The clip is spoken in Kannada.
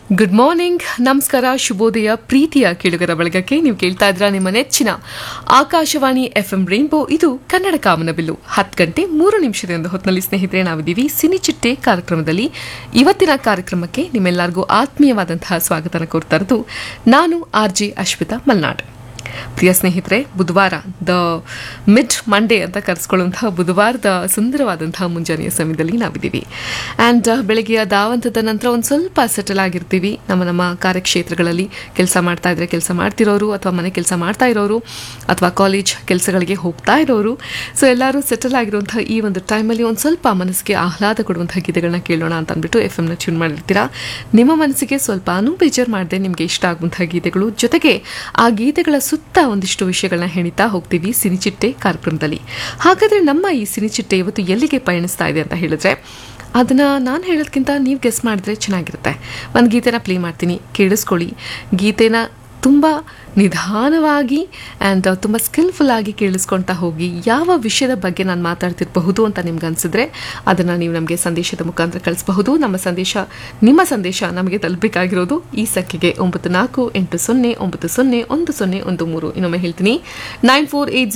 ಗುಡ್ ಮಾರ್ನಿಂಗ್ ನಮಸ್ಕಾರ ಶುಭೋದಯ ಪ್ರೀತಿಯ ಕೇಳುಗರ ಬಳಗಕ್ಕೆ ನೀವು ಕೇಳ್ತಾ ಇದ್ರ ನಿಮ್ಮ ನೆಚ್ಚಿನ ಆಕಾಶವಾಣಿ ಎಫ್ ಎಂ ರೈನ್ಬೋ ಇದು ಕನ್ನಡ ಕಾಮನಬಿಲ್ಲು ಹತ್ತು ಗಂಟೆ ಮೂರು ನಿಮಿಷದಿಂದ ಹೊತ್ತಿನಲ್ಲಿ ಸ್ನೇಹಿತರೆ ನಾವಿದ್ದೀವಿ ಸಿನಿಚಿಟ್ಟೆ ಕಾರ್ಯಕ್ರಮದಲ್ಲಿ ಇವತ್ತಿನ ಕಾರ್ಯಕ್ರಮಕ್ಕೆ ನಿಮ್ಮೆಲ್ಲರಿಗೂ ಆತ್ಮೀಯವಾದಂತಹ ಸ್ವಾಗತನ ಕೋರ್ತಾ ಇರೋದು ನಾನು ಆರ್ ಜೆ ಅಶ್ವಿತಾ ಮಲ್ನಾಡ್ ಪ್ರಿಯ ಸ್ನೇಹಿತರೆ ಬುಧವಾರ ದ ಮಿಡ್ ಮಂಡೇ ಅಂತ ಕರೆಸ್ಕೊಳ್ಳುವಂತಹ ಬುಧವಾರದ ಸುಂದರವಾದಂತಹ ಮುಂಜಾನೆಯ ಸಮಯದಲ್ಲಿ ನಾವಿದ್ದೀವಿ ಆ್ಯಂಡ್ ಬೆಳಗ್ಗೆಯ ದಾವಂತದ ನಂತರ ಒಂದು ಸ್ವಲ್ಪ ಸೆಟಲ್ ಆಗಿರ್ತೀವಿ ನಮ್ಮ ನಮ್ಮ ಕಾರ್ಯಕ್ಷೇತ್ರಗಳಲ್ಲಿ ಕೆಲಸ ಮಾಡ್ತಾ ಇದ್ರೆ ಕೆಲಸ ಮಾಡ್ತಿರೋರು ಅಥವಾ ಮನೆ ಕೆಲಸ ಮಾಡ್ತಾ ಇರೋರು ಅಥವಾ ಕಾಲೇಜ್ ಕೆಲಸಗಳಿಗೆ ಹೋಗ್ತಾ ಇರೋರು ಸೊ ಎಲ್ಲರೂ ಸೆಟಲ್ ಆಗಿರುವಂತಹ ಈ ಒಂದು ಟೈಮಲ್ಲಿ ಒಂದು ಸ್ವಲ್ಪ ಮನಸ್ಸಿಗೆ ಆಹ್ಲಾದ ಕೊಡುವಂತಹ ಗೀತೆಗಳನ್ನ ಕೇಳೋಣ ಅಂತ ಅಂದ್ಬಿಟ್ಟು ಎಫ್ ಎಮ್ನ ಟ್ಯೂನ್ ಮಾಡಿರ್ತೀರಾ ನಿಮ್ಮ ಮನಸ್ಸಿಗೆ ಸ್ವಲ್ಪನೂ ಬೇಜಾರು ಮಾಡದೆ ನಿಮಗೆ ಇಷ್ಟ ಆಗುವಂತಹ ಗೀತೆಗಳು ಜೊತೆಗೆ ಆ ಗೀತೆಗಳ ಸುತ್ತ ಒಂದಿಷ್ಟು ವಿಷಯಗಳನ್ನ ಹೆಣಿತಾ ಹೋಗ್ತೀವಿ ಸಿನಿಚಿಟ್ಟೆ ಕಾರ್ಯಕ್ರಮದಲ್ಲಿ ಹಾಗಾದ್ರೆ ನಮ್ಮ ಈ ಸಿನಿಚಿಟ್ಟೆ ಇವತ್ತು ಎಲ್ಲಿಗೆ ಪಯಣಿಸ್ತಾ ಇದೆ ಅಂತ ಹೇಳಿದ್ರೆ ಅದನ್ನ ನಾನು ಹೇಳೋದಕ್ಕಿಂತ ನೀವು ಗೆಸ್ ಮಾಡಿದ್ರೆ ಚೆನ್ನಾಗಿರುತ್ತೆ ಒಂದು ಗೀತೆನ ಪ್ಲೇ ಮಾಡ್ತೀನಿ ಕೇಳಿಸ್ಕೊಳ್ಳಿ ಗೀತೆನ ತುಂಬ ನಿಧಾನವಾಗಿ ಆ್ಯಂಡ್ ತುಂಬ ಸ್ಕಿಲ್ಫುಲ್ ಆಗಿ ಕೇಳಿಸ್ಕೊಳ್ತಾ ಹೋಗಿ ಯಾವ ವಿಷಯದ ಬಗ್ಗೆ ನಾನು ಮಾತಾಡ್ತಿರಬಹುದು ಅಂತ ನಿಮ್ಗೆ ಅನಿಸಿದ್ರೆ ಅದನ್ನು ನೀವು ನಮಗೆ ಸಂದೇಶದ ಮುಖಾಂತರ ಕಳಿಸಬಹುದು ನಮ್ಮ ಸಂದೇಶ ನಿಮ್ಮ ಸಂದೇಶ ನಮಗೆ ತಲುಪಬೇಕಾಗಿರೋದು ಈ ಸಂಖ್ಯೆಗೆ ಒಂಬತ್ತು ನಾಲ್ಕು ಎಂಟು ಸೊನ್ನೆ ಒಂಬತ್ತು ಸೊನ್ನೆ ಒಂದು ಸೊನ್ನೆ ಒಂದು ಮೂರು ಇನ್ನೊಮ್ಮೆ ಹೇಳ್ತೀನಿ ನೈನ್ ಫೋರ್ ಏಯ್ಟ್